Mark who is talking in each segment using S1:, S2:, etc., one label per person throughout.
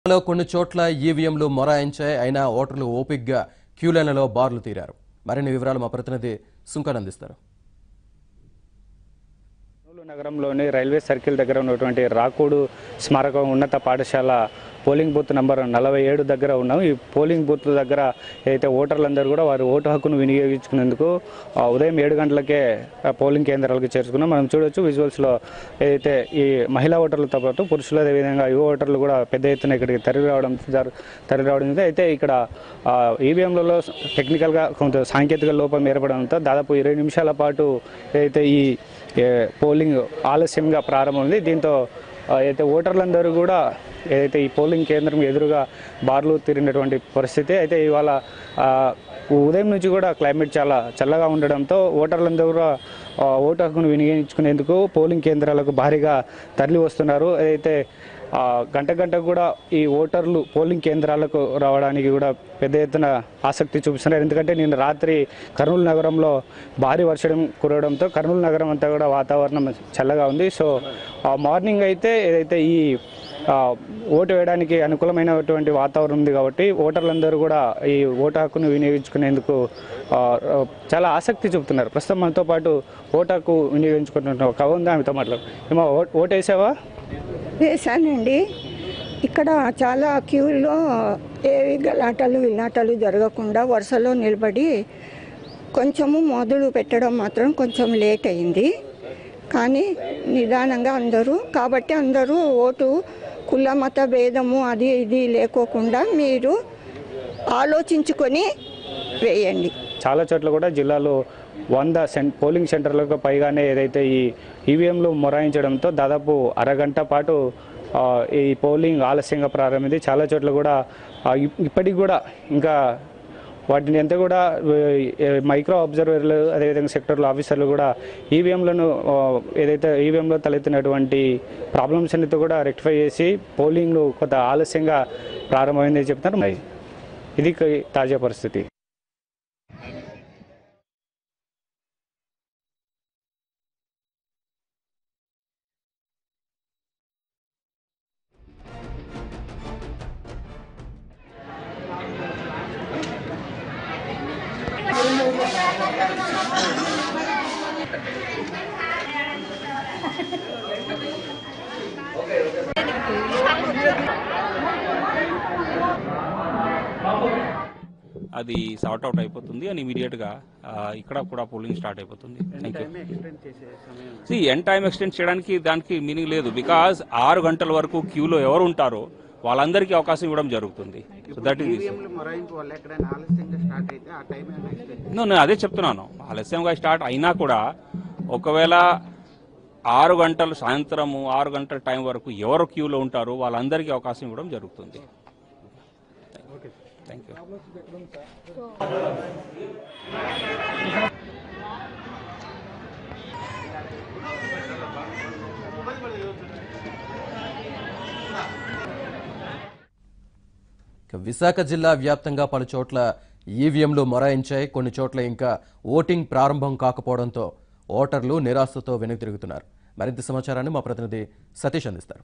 S1: లో కొన్ని చోట్ల ఈవీఎంలు మొరాయించాయి అయినా ఓటర్లు ఓపిగ్గా క్యూలైన్లలో బార్లు తీరారు మరిన్ని వివరాలు మా ప్రతినిధి సుంకన్ అందిస్తారు
S2: కర్నూలు నగరంలోని రైల్వే సర్కిల్ దగ్గర ఉన్నటువంటి రాకూడు స్మారక ఉన్నత పాఠశాల పోలింగ్ బూత్ నంబర్ నలభై ఏడు దగ్గర ఉన్నాం ఈ పోలింగ్ బూత్ దగ్గర అయితే ఓటర్లందరూ కూడా వారి ఓటు హక్కును వినియోగించుకునేందుకు ఆ, ఉదయం ఏడు గంటలకే ఆ, పోలింగ్ కేంద్రాలకు చేరుకున్నాం మనం చూడొచ్చు విజువల్స్లో ఏదైతే ఈ మహిళా ఓటర్లతో పాటు పురుషులు అదేవిధంగా యువ ఓటర్లు కూడా పెద్ద ఎత్తున ఇక్కడికి తరలి రావడం జరు- తరలి రావడం జరిగింది. అయితే ఇక్కడ ఈవీఎంలలో టెక్నికల్గా కొంత సాంకేతిక లోపం ఏర్పడడంతో దాదాపు ఇరవై నిమిషాల పాటు ఏదైతే ఈ ఏ, పోలింగ్ ఆలస్యంగా ప్రారంభమైంది దీంతో ఆ, అయితే ఓటర్లందరూ కూడా ఏదైతే ఈ పోలింగ్ కేంద్రం ఎదురుగా బార్లు తిరిగినటువంటి పరిస్థితి అయితే ఇవాళ ఆ, ఉదయం నుంచి కూడా క్లైమేట్ చాలా చల్లగా ఉండడంతో ఓటర్లందరూ కూడా ఆ, ఓటు హక్కును వినియోగించుకునేందుకు పోలింగ్ కేంద్రాలకు భారీగా తరలి వస్తున్నారు అయితే ఆ, గంట గంట కూడా ఈ ఓటర్లు పోలింగ్ కేంద్రాలకు రావడానికి కూడా పెద్ద ఎత్తున ఆసక్తి చూపిస్తున్నారు ఎందుకంటే నిన్న రాత్రి కర్నూలు నగరంలో భారీ వర్షం కురవడంతో కర్నూలు నగరం అంతా కూడా వాతావరణం చల్లగా ఉంది సో ఆ మార్నింగ్ అయితే ఏదైతే ఈ ఆ, ఓటు వేయడానికి అనుకూలమైనటువంటి వాతావరణం ఉంది కాబట్టి ఓటర్లందరూ కూడా ఈ ఓటు హక్కును వినియోగించుకునేందుకు ఆ, ఆ, చాలా ఆసక్తి చూపుతున్నారు ప్రస్తుతం మనతో పాటు ఓటు హక్కు వినియోగించుకుంటున్న ఒక ఉంది ఆమెతో మాట్లాడు ఏమో ఓ- ఓటు వేసావా
S3: వేశానండి ఇక్కడ చాలా క్యూలో ఏవి గలాటలు విలాటలు జరగకుండా వరుసలో నిలబడి కొంచెము మొదలు పెట్టడం మాత్రం కొంచెం లేట్ అయింది కానీ నిదానంగా అందరూ కాబట్టి అందరూ ఓటు కుల మత భేదము అది ఇది లేకోకుండా మీరు ఆలోచించుకొని వేయండి
S2: చాలా చోట్ల కూడా జిల్లాలో వంద సెం పోలింగ్ సెంటర్లకు పైగానే ఏదైతే ఈ ఈవీఎంలు మొరాయించడంతో దాదాపు అరగంట పాటు ఆ, ఈ పోలింగ్ ఆలస్యంగా ప్రారంభమైంది చాలా చోట్ల కూడా ఆ, ఇప్- ఇప్పటికి కూడా ఇంకా వాటిని అంతా కూడా ఏ, మైక్రో అబ్జర్వర్లు అదేవిధంగా సెక్టర్ల ఆఫీసర్లు కూడా ఈవీఎంలను ఆ, ఏదైతే ఈవీఎంలో తలెత్తినటువంటి ప్రాబ్లమ్స్ అన్నిటి కూడా రెక్టిఫై చేసి పోలింగ్లు కొంత ఆలస్యంగా ప్రారంభమైందని చెప్తున్నారు ఇది తాజా పరిస్థితి
S4: అది సార్ట్ అవుట్ అయిపోతుంది అండ్ ఇమీడియట్ గా ఆ, ఇక్కడ కూడా పోలింగ్ స్టార్ట్ అయిపోతుంది thank you C N time extend చేయడానికి దానికి మీనింగ్ లేదు బికాజ్ ఆరు గంటల వరకు క్యూలో ఎవరు ఉంటారో వాళ్ళందరికీ అవకాశం ఇవ్వడం జరుగుతుంది సో దట్ ఈస్
S5: మొరాయింపు వల్ల ఎక్కడైనా ఆలస్యంగా స్టార్ట్ అయితే ఆ టైం నెక్స్ట్
S4: నేను అదే చెప్తున్నాను ఆలస్యంగా స్టార్ట్ అయినా కూడా ఒకవేళ ఆరు గంటలు సాయంత్రము ఆరు గంటల టైం వరకు ఎవరు క్యూలో ఉంటారో వాళ్ళందరికీ అవకాశం ఇవ్వడం జరుగుతుంది థ్యాంక్ యూ
S1: ఇక విశాఖ జిల్లా వ్యాప్తంగా పలు చోట్ల ఈవీఎంలు మొరాయించాయి కొన్ని చోట్ల ఇంకా ఓటింగ్ ప్రారంభం కాకపోవడంతో ఓటర్లు నిరాశతో వెనక్కి తిరుగుతున్నారు మరింత సమాచారాన్ని మా ప్రతినిధి సతీష్ అందిస్తారు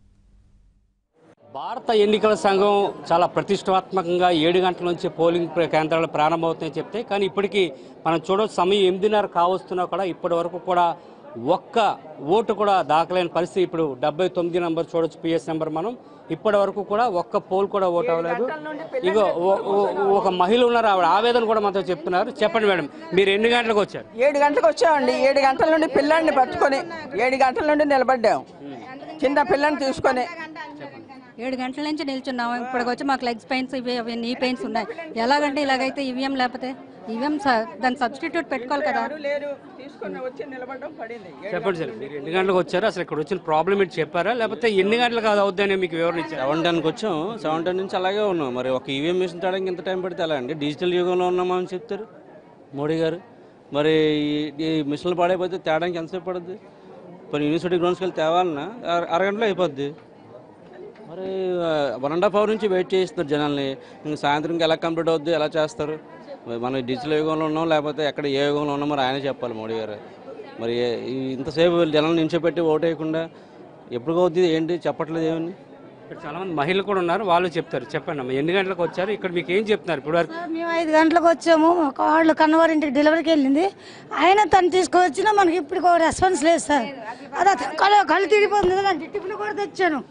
S6: భారత ఎన్నికల సంఘం చాలా ప్రతిష్టాత్మకంగా ఏడు గంటల నుంచి పోలింగ్ ప్ర- కేంద్రాలు ప్రారంభమవుతాయని చెప్తే కానీ ఇప్పటికీ మనం చూడవచ్చు సమయం ఎనిమిదిన్నర కావస్తున్నా కూడా ఇప్పటి వరకు కూడా ఒక్క ఓటు కూడా దాఖలైన పరిస్థితి ఇప్పుడు డెబ్బై తొమ్మిది నంబర్ చూడొచ్చు పిఎస్ నెంబర్ మనం ఇప్పటి వరకు కూడా ఒక్క పోల్ కూడా ఓటు అవ్వలేదు ఇగో ఓ- ఓ- ఒక మహిళ ఉన్నారు ఆవిడ ఆవేదన కూడా మనతో చెప్తున్నారు చెప్పండి మేడం మీరు ఎన్ని గంటలకు వచ్చారు
S7: ఏడు గంటలకు వచ్చామండి ఏడు గంటల నుండి పిల్లాడిని పట్టుకొని ఏడు గంటల నుండి నిలబడ్డాం చిన్న పిల్లని తీసుకొని
S8: ఏడు గంటల నుంచి నిల్చున్నాము ఇప్పటికి వచ్చి మాకు లెగ్స్ పెయిన్స్ ఇవి అవి నీ పెయిన్స్ ఉన్నాయి ఎలాగంటే ఇలాగైతే ఈవీఎం లేకపోతే ఈవీఎం దాని సబ్స్టిట్యూట్ పెట్టుకోవాలి కదా
S7: లేరు తీసుకొని వచ్చి నిలబడడం పడింది
S6: చెప్పండి సార్ మీరు ఎన్ని గంటలకు వచ్చారు అసలు ఇక్కడ వచ్చిన ప్రాబ్లం ఏంటి చెప్పారా లేకపోతే ఎన్ని గంటలకు అది అవుద్దని మీకు వివరణ ఇచ్చారు
S9: సెవెన్ టెన్కి వచ్చాం సెవెన్ టెన్ నుంచి అలాగే ఉన్నాం మరి ఒక ఈవీఎం మిషన్ తేడానికి ఇంత టైం పడితే ఎలా అండి డిజిటల్ యుగంలో ఉన్నామని చెప్తారు మోడీ గారు మరి ఈ- ఈ మిషన్లు పాడైపోతే తేడానికి ఎంతసేపు పడుద్ది మరి యూనివర్సిటీ గ్రౌండ్స్కి వెళ్ళి తేవాలన్నా అర- అరగంటలో అయిపోద్ది మరి వన్ అండ్ హాఫ్ అవర్ నుంచి వెయిట్ చేస్తున్నారు జనాల్ని ఇంక సాయంత్రంకి ఎలా కంప్లీట్ అవుద్ది ఎలా చేస్తారు మరి మనం డిజిటల్ యుగంలో ఉన్నాం లేకపోతే ఎక్కడ ఏ యుగంలో ఉన్నాం మరి ఆయనే చెప్పాలి మోడీ గారు మరి ఏ- ఈ ఇంతసేపు జనాలను నించోపెట్టి ఓటు వేయకుండా ఎప్పుడు అవుద్ది ఏంటి చెప్పట్లేదు ఏమని
S6: ఇక్కడ చాలా మంది మహిళలు కూడా ఉన్నారు వాళ్ళు చెప్తారు చెప్పండి అమ్మా ఎన్ని గంటలకు వచ్చారు ఇక్కడ మీకు ఏం చెప్తున్నారు ఇప్పుడు వరకు
S10: సార్, మేము ఐదు గంటలకు వచ్చాము ఒక వాళ్ళు కన్నవారింటికి డెలివరీకి వెళ్ళింది ఆయన తను తీసుకొచ్చినా మనకి ఇప్పుడు రెస్పాన్స్ లేదు సార్ అదే కళ్ళు కళ్ళు తిరిగిపోతుంది కదా టిఫిన్ కూడా తెచ్చాను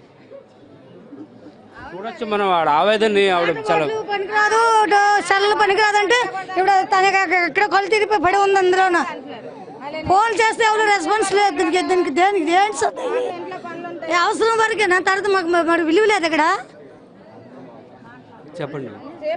S6: చూడొచ్చు మనం ఆవిడ ఆవేదనని ఆవిడ చాలా
S10: కళ్ళు పనికిరాదు చల్ల పనికిరాదు అంటే ఇప్పుడు తనకి ఇక్కడ కళ్ళు తిరిగిపోయి పడి ఉంది అందులోన ఫోన్ చేస్తే ఎవరు రెస్పాన్స్ లేదు దీనికి దీనికి దేనికి దేనికి సార్ ఇది? ఈ అవసరం వరకే నా తర్వాత మాకు మరి విలువ లేదు ఇక్కడ
S6: చెప్పండి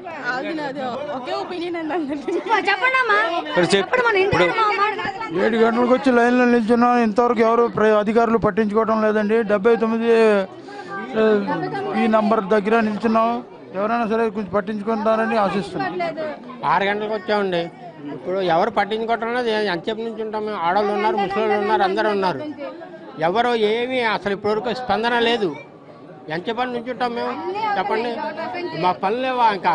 S10: ఒకే ఒపీనియన్ చెప్పండి అమ్మా
S6: ఇక్కడ చెప్-
S10: చెప్పండి మన ఇంటి
S11: ఏడు గంటలకు వచ్చి లైన్లో నిల్చున్నాం ఇంతవరకు ఎవరు ప్ర- అధికారులు పట్టించుకోవడం లేదండి డెబ్బై తొమ్మిది ఆ, ఈ నంబర్ దగ్గర నిల్చున్నాం ఎవరైనా సరే కొంచెం పట్టించుకుంటారని ఆశిస్తున్నాం
S12: ఆరు గంటలకు వచ్చామండి ఇప్పుడు ఎవరు పట్టించుకోవటం లేదు ఎంతసేపు నుంచి ఉంటాం మేము ఆడవాళ్ళు ఉన్నారు ముసలి ఉన్నారు అందరూ ఉన్నారు ఎవరు ఏమీ అసలు ఇప్పటివరకు స్పందన లేదు ఎంతసేపటి నుంచి ఉంటాం మేము చెప్పండి మా పనులు లేవా ఇంకా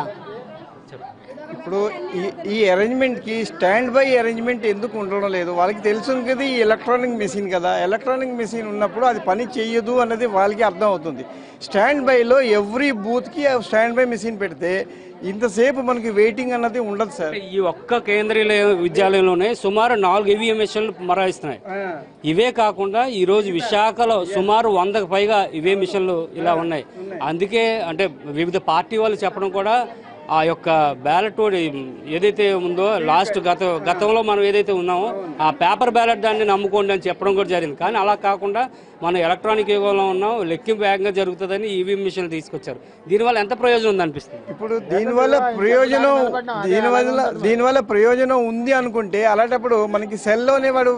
S13: ఇప్పుడు ఈ ఈ అరేంజ్మెంట్కి స్టాండ్ బై అరేంజ్మెంట్ ఎందుకు ఉండడం లేదు వాళ్ళకి తెలుసు కదా ఈ ఎలక్ట్రానిక్ మెషిన్ కదా ఎలక్ట్రానిక్ మెషిన్ ఉన్నప్పుడు అది పని చేయదు అన్నది వాళ్ళకి అర్థం అవుతుంది స్టాండ్ బైలో ఎవ్రీ బూత్కి స్టాండ్ బై మెషిన్ పెడితే ఇంతసేపు మనకి వెయిటింగ్ అన్నది ఉండదు సార్
S6: ఈ ఒక్క కేంద్రీయ విద్యాలయంలోనే సుమారు నాలుగు ఈవీఎం మిషన్లు మరాయిస్తున్నాయి ఇవే కాకుండా ఈ రోజు విశాఖలో సుమారు వందకు పైగా ఇవే మిషన్లు ఇలా ఉన్నాయి అందుకే అంటే వివిధ పార్టీ వాళ్ళు చెప్పడం కూడా ఆ యొక్క బ్యాలెట్ ఏదైతే ఉందో లాస్ట్ గత గతంలో మనం ఏదైతే ఉన్నామో ఆ పేపర్ బ్యాలెట్ దాన్ని నమ్ముకోండి అని చెప్పడం కూడా జరిగింది కానీ అలా కాకుండా మనం ఎలక్ట్రానిక్ యుగంలో ఉన్నాం లెక్కింపు వేగంగా జరుగుతుందని ఈవీఎం మిషన్లు తీసుకొచ్చారు దీనివల్ల ఎంత ప్రయోజనం ఉంది అనిపిస్తుంది
S13: ఇప్పుడు దీనివల్ల ప్రయోజనం దీనివల్ల దీనివల్ల ప్రయోజనం ఉంది అనుకుంటే అలాంటప్పుడు మనకి సెల్లోనే వాడు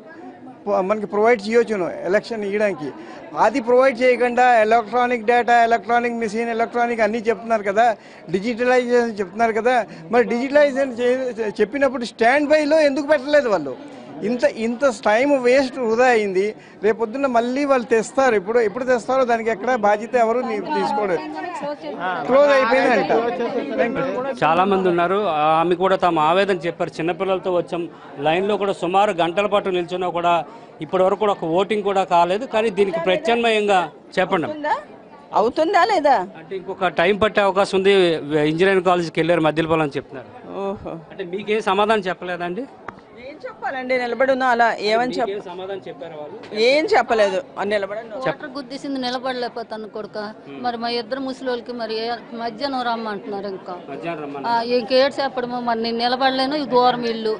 S13: ప- మనకి ప్రొవైడ్ చేయొచ్చును ఎలక్షన్ ఇవ్వడానికి అది ప్రొవైడ్ చేయకుండా electronic data electronic machine electronic అన్నీ చెప్తున్నారు కదా డిజిటలైజేషన్ చెప్తున్నారు కదా మరి డిజిటలైజేషన్ చే- చెప్పినప్పుడు స్టాండ్ బైలో ఎందుకు పెట్టలేదు వాళ్ళు ఇంత ఇంత టైం వేస్ట్ వృధా అయింది రేపొద్దున్న మళ్ళీ వాళ్ళు తెస్తారు ఇప్పుడు ఎప్పుడు తెస్తారో దానికి ఎక్కడ బాధ్యత ఎవరు నీ- తీసుకోలేదు క్లోజ్ అయిపోయింది అంట
S6: చాలా మంది ఉన్నారు ఆమె కూడా తమ ఆవేదన చెప్పారు చిన్నపిల్లలతో వచ్చాం లైన్లో కూడా సుమారు గంటల పాటు నిల్చున్నా కూడా ఇప్పటి వరకు కూడా ఒక ఓటింగ్ కూడా కాలేదు కానీ దీనికి ప్రత్యామ్నాయంగా చెప్పండి
S7: అవుతుందా లేదా
S6: అంటే ఇంకొక టైం పట్టే అవకాశం ఉంది ఇంజనీరింగ్ కాలేజ్కి వెళ్ళారు మధ్యలో అని చెప్తున్నారు
S7: ఓహో
S6: అంటే మీకేం సమాధానం చెప్పలేదండి
S7: ఏం చెప్పాలండి నిలబడి ఉన్నా అలా ఏమని చెప్ప
S6: మీకేం సమాధానం చెప్పారు వాళ్ళు
S7: ఏం చెప్పలేదు ఆ నిలబడి ఉన్నా.
S8: వాటర్ గుద్దేసింది నిలబడలేకపోతాను కొడుక మరి మా ఇద్దరు ముసలోళ్ళకి మరి ఏ- మధ్యాహ్నం రమ్మంటున్నారు ఇంకా
S6: మధ్యాహ్నం రమ్మని
S8: ఆ, ఇంకేడు చెప్పడము మరి నేను నిలబడలేను ఇది దూరం ఇల్లు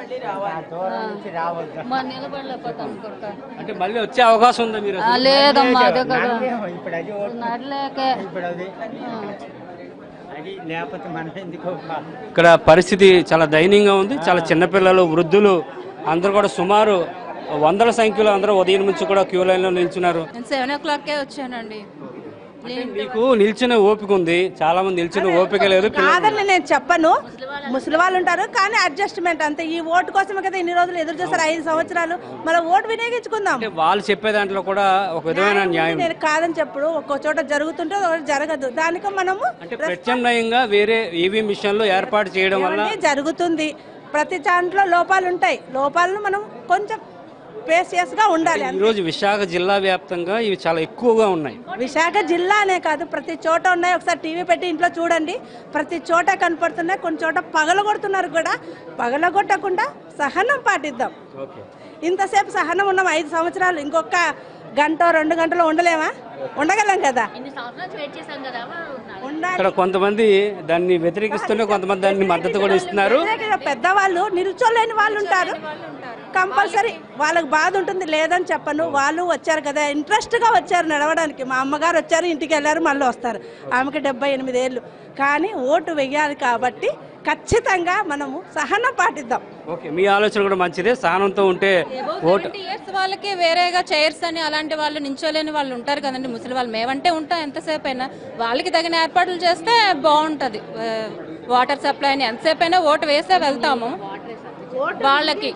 S8: ఆ, మరి నిలబడలేకపోతాను కొడుక
S6: అంటే మళ్ళీ వచ్చే అవకాశం ఉందా మీరు
S8: ఆ, లేదమ్మా అదే కదా నడలేకే
S12: లేకపోతే మనం ఎందుకు
S6: ఇక్కడ పరిస్థితి చాలా దయనీయంగా ఉంది చాలా చిన్నపిల్లలు వృద్ధులు అందరూ కూడా సుమారు వందల సంఖ్యలో అందరూ ఉదయం నుంచి కూడా క్యూ లైన్లో నిల్చున్నారు
S14: నేను సెవెన్ ఓ క్లాక్కే వచ్చానండి
S6: మీకు నిల్చునే ఓపిక ఉంది చాలా మంది నిల్చునే ఓపిక లేదు పిల్లలు-
S14: కాదని నేను చెప్పను ముసలి వాళ్ళు ఉంటారు కానీ అడ్జస్ట్మెంట్ అంతే ఈ ఓటు కోసమే కదా ఇన్ని రోజులు ఎదురు చూస్తారు ఐదు సంవత్సరాలు మన ఓటు వినియోగించుకుందాం
S6: అంటే వాళ్ళు చెప్పే దాంట్లో కూడా ఒక విధమైన న్యాయం
S14: నేను కాదని చెప్పుడు ఒక్కో చోట జరుగుతుంటే ఒక చోట జరగదు దానికి మనము
S6: అంటే ప్రత్యామ్నాయంగా వేరే ఈవీఎం మిషన్లు ఏర్పాటు చేయడం వల్ల
S14: ఇవన్నీ జరుగుతుంది ప్రతి దాంట్లో లోపాలు ఉంటాయి లోపాలను మనం కొంచెం పేసియస్ గా ఉండాలి
S6: ఈ రోజు విశాఖ జిల్లా వ్యాప్తంగా ఇవి చాలా ఎక్కువగా ఉన్నాయి
S14: విశాఖ జిల్లా అనే కాదు ప్రతి చోట ఉన్నాయి ఒకసారి టీవీ పెట్టి ఇంట్లో చూడండి ప్రతి చోట కనపడుతున్నాయి కొన్ని చోట పగలగొడుతున్నారు కూడా పగలగొట్టకుండా సహనం పాటిద్దాం ఇంతసేపు సహనం ఉన్నాం ఐదు సంవత్సరాలు ఇంకొక గంట రెండు గంటలు ఉండలేమా ఉండగలం కదా
S6: ఇక్కడ కొంతమంది దాన్ని వ్యతిరేకిస్తూనే కొంతమంది దాన్ని మద్దతు కూడా ఇస్తున్నారు
S14: వ్యతిరేకంగా పెద్దవాళ్ళు నిల్చోలేని వాళ్ళు ఉంటారు కంపల్సరీ వాళ్ళకి బాధ ఉంటుంది లేదని చెప్పను వాళ్ళు వచ్చారు కదా ఇంట్రెస్ట్ గా వచ్చారు నడవడానికి మా అమ్మగారు వచ్చారు ఇంటికి వెళ్ళారు మళ్ళీ వస్తారు ఆమెకి డెబ్బై ఎనిమిది ఏళ్ళు కానీ ఓటు వెయ్యాలి కాబట్టి ఖచ్చితంగా మనము సహనం పాటిద్దాం
S6: ఓకే మీ ఆలోచన కూడా మంచిదే సహనంతో ఉంటే ఓటు
S14: ఇయర్స్ వాళ్ళకి వేరేగా చైర్స్ అని అలాంటి వాళ్ళు నించోలేని వాళ్ళు ఉంటారు కదండి ముసలి వాళ్ళు మేమంటే ఉంటాం ఎంతసేపు అయినా వాళ్ళకి తగిన ఏర్పాట్లు చేస్తే బాగుంటది ఆ, వాటర్ సప్లై అని ఎంతసేపు అయినా ఓటు వేసే వెళ్తాము వాళ్ళకి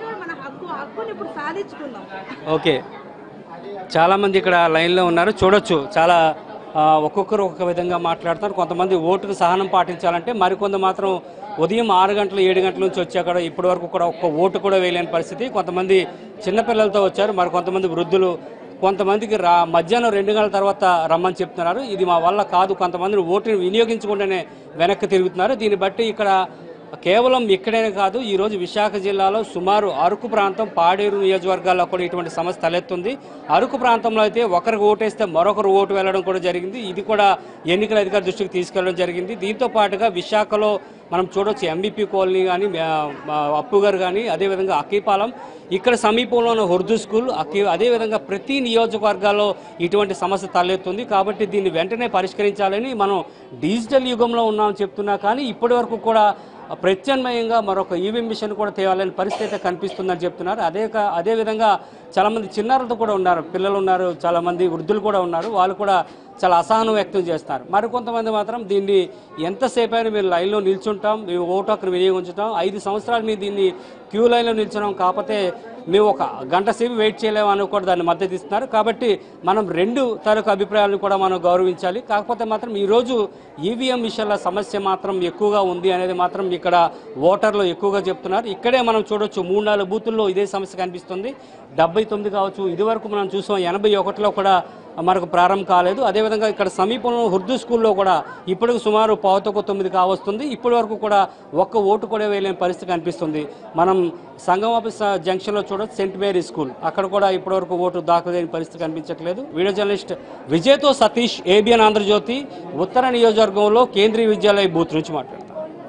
S6: ఓకే చాలా మంది ఇక్కడ లైన్లో ఉన్నారు చూడొచ్చు చాలా ఆ, ఒక్కొక్కరు ఒక్కొక్క విధంగా మాట్లాడతారు కొంతమంది ఓటుకు సహనం పాటించాలంటే మరికొంత మాత్రం ఉదయం ఆరు గంటలు ఏడు గంటల నుంచి వచ్చాక కూడా ఇప్పటి వరకు కూడా ఒక్క ఓటు కూడా వేయలేని పరిస్థితి కొంతమంది చిన్నపిల్లలతో వచ్చారు మరి కొంతమంది వృద్ధులు కొంతమందికి రా మధ్యాహ్నం రెండు గంటల తర్వాత రమ్మని చెప్తున్నారు ఇది మా వల్ల కాదు కొంతమందిని ఓటుని వినియోగించకుండానే వెనక్కి తిరుగుతున్నారు దీన్ని బట్టి ఇక్కడ కేవలం ఇక్కడనే కాదు ఈ రోజు విశాఖ జిల్లాలో సుమారు అరకు ప్రాంతం పాడేరు నియోజకవర్గాల్లో కూడా ఇటువంటి సమస్య తలెత్తుంది అరకు ప్రాంతంలో అయితే ఒకరికి ఓటేస్తే మరొకరు ఓటు వెళ్ళడం కూడా జరిగింది ఇది కూడా ఎన్నికల అధికారి దృష్టికి తీసుకెళ్లడం జరిగింది దీంతో పాటుగా విశాఖలో మనం చూడొచ్చు ఎంబీపీ కాలనీ కానీ అప్పు గారు కానీ అదేవిధంగా అక్కీపాలెం ఇక్కడ సమీపంలో ఉన్న ఉర్దూ స్కూల్ అక్కీ అదేవిధంగా ప్రతి నియోజకవర్గాల్లో ఇటువంటి సమస్య తలెత్తుంది కాబట్టి దీన్ని వెంటనే పరిష్కరించాలని మనం డిజిటల్ యుగంలో ఉన్నామని చెప్తున్నా కానీ ఇప్పటి వరకు కూడా ప్రత్యామ్నాయంగా మరొక ఈవీఎం మిషన్ కూడా తేవాలని పరిస్థితి అయితే కనిపిస్తుందని చెప్తున్నారు అదే కా- అదేవిధంగా చాలామంది చిన్నారులతో కూడా ఉన్నారు పిల్లలు ఉన్నారు చాలామంది వృద్ధులు కూడా ఉన్నారు వాళ్ళు కూడా చాలా అసహనం వ్యక్తం చేస్తారు మరికొంతమంది మాత్రం దీన్ని ఎంతసేపు అయినా మీరు లైన్లో నిల్చుంటాం మేము ఓటు హక్కును వినియోగించుతాం ఐదు సంవత్సరాలు మీరు దీన్ని క్యూ లైన్లో నిల్చున్నాం కాకపోతే మేము ఒక గంట సేపు వెయిట్ చేయలేము అని కూడా దాన్ని మద్దతు ఇస్తున్నారు కాబట్టి మనం రెండు తాలూకు అభిప్రాయాలను కూడా మనం గౌరవించాలి కాకపోతే మాత్రం ఈరోజు ఈవీఎం విషయాల సమస్య మాత్రం ఎక్కువగా ఉంది అనేది మాత్రం ఇక్కడ ఓటర్లు ఎక్కువగా చెప్తున్నారు ఇక్కడే మనం చూడొచ్చు మూడు నాలుగు బూతుల్లో ఇదే సమస్య కనిపిస్తుంది డెబ్బై తొమ్మిది కావచ్చు ఇదివరకు మనం చూసాం ఎనభై ఒకటిలో కూడా మనకు ప్రారంభం కాలేదు అదేవిధంగా ఇక్కడ సమీపంలో ఉర్దూ స్కూల్లో కూడా ఇప్పటికి సుమారు పావుతొక్క తొమ్మిది కావస్తుంది ఇప్పటి వరకు కూడా ఒక్క ఓటు కూడా వేయలేని పరిస్థితి కనిపిస్తుంది మనం సంగం ఆఫీస్ జంక్షన్లో చూడొచ్చు సెంట్ మేరీ స్కూల్ అక్కడ కూడా ఇప్పటివరకు ఓటు దాఖలు చేయని పరిస్థితి కనిపించట్లేదు వీడియో జర్నలిస్ట్ విజయ్తో సతీష్ ఏబిఎన్ ఆంధ్రజ్యోతి ఉత్తర నియోజకవర్గంలో కేంద్రీయ విద్యాలయ బూత్ నుంచి మాట్లాడతారు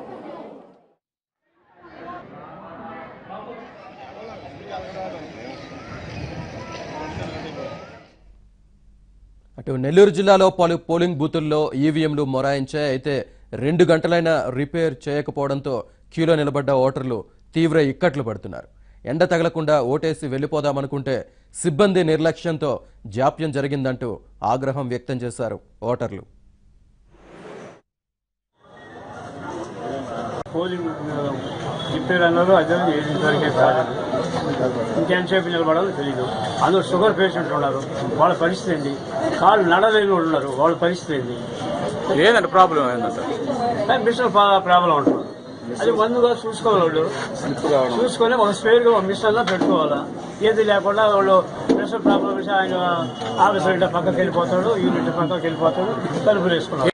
S1: అటు నెల్లూరు జిల్లాలో పలు పోలింగ్ బూతుల్లో ఈవీఎంలు మొరాయించాయి అయితే రెండు గంటలైనా రిపేర్ చేయకపోవడంతో క్యూలో నిలబడ్డ ఓటర్లు తీవ్ర ఇక్కట్లు పడుతున్నారు ఎండ తగలకుండా ఓటేసి వెళ్ళిపోదామనుకుంటే సిబ్బంది నిర్లక్ష్యంతో జాప్యం జరిగిందంటూ ఆగ్రహం వ్యక్తం చేశారు ఓటర్లు
S15: పోలింగ్ రిపేర్ అన్నారు అదే ఇంతవరకే కాలేదు ఇంకెంతసేపు నిలబడాలో తెలియదు అందులో షుగర్ పేషెంట్లు ఉన్నారు వాళ్ళ పరిస్థితి ఏంటి కాళ్ళు నడలేని వాళ్ళు ఉన్నారు వాళ్ళ పరిస్థితి ఏంటి
S16: ఏంటంటే ప్రాబ్లం ఏంటంటే
S15: మిషన్ ప్రాబ్లం ఉంటుంది అది ముందుగా చూసుకోవాలి వాళ్ళు చూసుకొని ఒక స్పేర్ గా ఒక మిషన్ లో పెట్టుకోవాలా ఏది లేకుండా వాళ్ళు మిషన్ ప్రాబ్లం వచ్చి ఆయన ఆఫీసర్ ఇంటి పక్కకి వెళ్ళిపోతాడు యూనిట్ పక్కకి వెళ్ళిపోతాడు తలుపులు వేసుకున్నాడు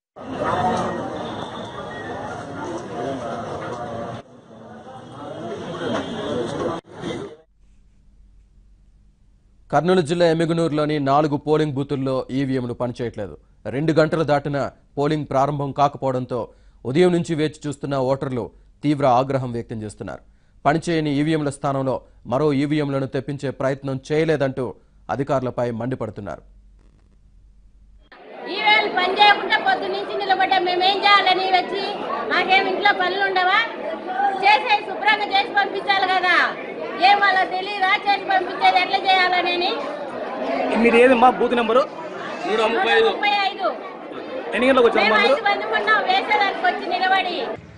S1: కర్నూలు జిల్లా ఎమ్మిగనూరులోని నాలుగు పోలింగ్ బూతుల్లో ఈవీఎంలు పనిచేయట్లేదు రెండు గంటలు దాటిన పోలింగ్ ప్రారంభం కాకపోవడంతో ఉదయం నుంచి వేచి చూస్తున్న ఓటర్లు తీవ్ర ఆగ్రహం వ్యక్తం చేస్తున్నారు పనిచేయని ఈవీఎంల స్థానంలో మరో ఈవీఎంలను తెప్పించే ప్రయత్నం చేయలేదంటూ అధికారులపై మండిపడుతున్నారు
S17: ఈవేళ పని చేయకుండా పొద్దు నుంచి నిలబడ్డా మేమేం చేయాలని వచ్చి మాకేం ఇంట్లో పనులు ఉండవా చేసే శుభ్రంగా చేసి పంపించాలి కదా ఏం వాళ్ళ తెలియదా చేసి పంపించేది ఎట్లా చేయాలని
S16: మీరు ఏదమ్మా బూత్ నెంబరు
S17: ముప్పై ఐదు
S16: ఎన్ని గంటలకు వచ్చారు
S17: మేము
S16: అందరూ
S17: ఐదు మంది ఉన్నాం వేసేదానికి వచ్చి నిలబడి